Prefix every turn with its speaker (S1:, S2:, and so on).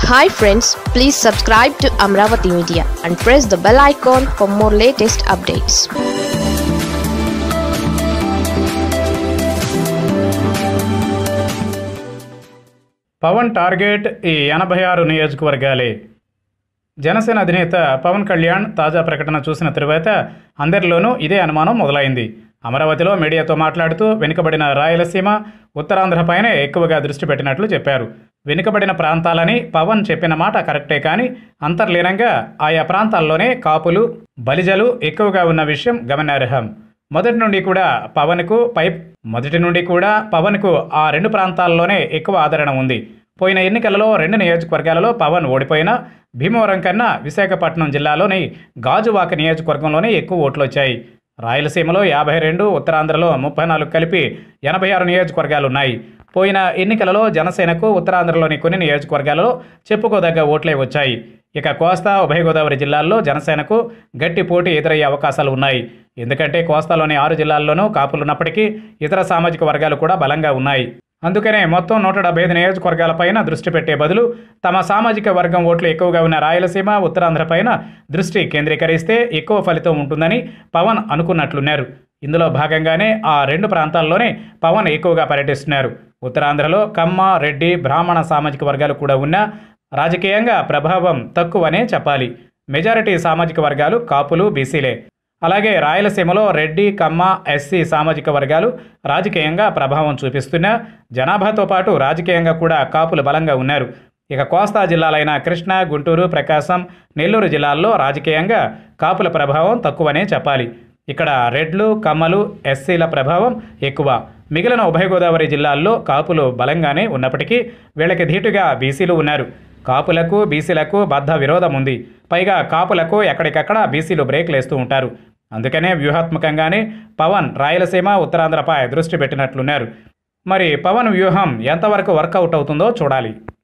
S1: hi friends please subscribe to Amaravati media and press the bell icon for more latest updates
S2: Pawan target ఈ ఎనభై ఆరు నియోజకవర్గాలే జనసేన అధినేత పవన్ కళ్యాణ్ తాజా ప్రకటన చూసిన తరువాత అందరిలోనూ ఇదే అనుమానం మొదలైంది అమరావతిలో మీడియాతో మాట్లాడుతూ వెనుకబడిన రాయలసీమ ఉత్తరాంధ్రపైనే ఎక్కువగా దృష్టి పెట్టినట్లు చెప్పారు వెనుకబడిన ప్రాంతాలని పవన్ చెప్పిన మాట కరెక్టే కానీ అంతర్లీనంగా ఆయా ప్రాంతాల్లోనే కాపులు బలిజలు ఎక్కువగా ఉన్న విషయం గమనార్హం మొదటి నుండి కూడా పవన్కు పై మొదటి నుండి కూడా పవన్కు ఆ రెండు ప్రాంతాల్లోనే ఎక్కువ ఆదరణ ఉంది పోయిన ఎన్నికలలో రెండు నియోజకవర్గాలలో పవన్ ఓడిపోయినా భీమవరం కన్నా విశాఖపట్నం జిల్లాలోని గాజువాక నియోజకవర్గంలోనే ఎక్కువ ఓట్లు వచ్చాయి రాయలసీమలో యాభై రెండు ఉత్తరాంధ్రలో ముప్పై నాలుగు కలిపి ఎనభై ఆరు నియోజకవర్గాలు ఉన్నాయి పోయిన ఎన్నికలలో జనసేనకు ఉత్తరాంధ్రలోని కొన్ని నియోజకవర్గాలలో చెప్పుకోదగ్గ ఓట్లే వచ్చాయి ఇక కోస్తా ఉభయ గోదావరి జిల్లాల్లో జనసేనకు గట్టి పోటీ ఎదురయ్యే అవకాశాలు ఉన్నాయి ఎందుకంటే కోస్తాలోని ఆరు జిల్లాల్లోనూ కాపులున్నప్పటికీ ఇతర సామాజిక వర్గాలు కూడా బలంగా ఉన్నాయి అందుకనే మొత్తం నూట డెబ్బై ఐదు నియోజకవర్గాలపైన దృష్టి పెట్టే బదులు తమ సామాజిక వర్గం ఓట్లు ఎక్కువగా ఉన్న రాయలసీమ ఉత్తరాంధ్రపైన దృష్టి కేంద్రీకరిస్తే ఎక్కువ ఫలితం ఉంటుందని పవన్ అనుకున్నట్లున్నారు ఇందులో భాగంగానే ఆ రెండు ప్రాంతాల్లోనే పవన్ ఎక్కువగా పర్యటిస్తున్నారు ఉత్తరాంధ్రలో కమ్మ రెడ్డి బ్రాహ్మణ సామాజిక వర్గాలు కూడా ఉన్నా రాజకీయంగా ప్రభావం తక్కువనే చెప్పాలి మెజారిటీ సామాజిక వర్గాలు కాపులు బీసీలే అలాగే రాయలసీమలో రెడ్డి కమ్మ ఎస్సీ సామాజిక వర్గాలు రాజకీయంగా ప్రభావం చూపిస్తున్నా జనాభాతో పాటు రాజకీయంగా కూడా కాపులు బలంగా ఉన్నారు ఇక కోస్తా జిల్లాలైన కృష్ణా గుంటూరు ప్రకాశం నెల్లూరు జిల్లాల్లో రాజకీయంగా కాపుల ప్రభావం తక్కువనే చెప్పాలి ఇక్కడ రెడ్లు కమ్మలు ఎస్సీల ప్రభావం ఎక్కువ మిగిలిన ఉభయ గోదావరి జిల్లాల్లో కాపులు బలంగానే ఉన్నప్పటికీ వీళ్ళకి ధీటుగా బీసీలు ఉన్నారు కాపులకు బీసీలకు బద్ధ విరోధం ఉంది పైగా కాపులకు ఎక్కడికక్కడ బీసీలు బ్రేక్లు వేస్తూ ఉంటారు అందుకనే వ్యూహాత్మకంగానే పవన్ రాయలసీమ ఉత్తరాంధ్రపై దృష్టి పెట్టినట్లున్నారు మరి పవన్ వ్యూహం ఎంతవరకు వర్కౌట్ అవుతుందో చూడాలి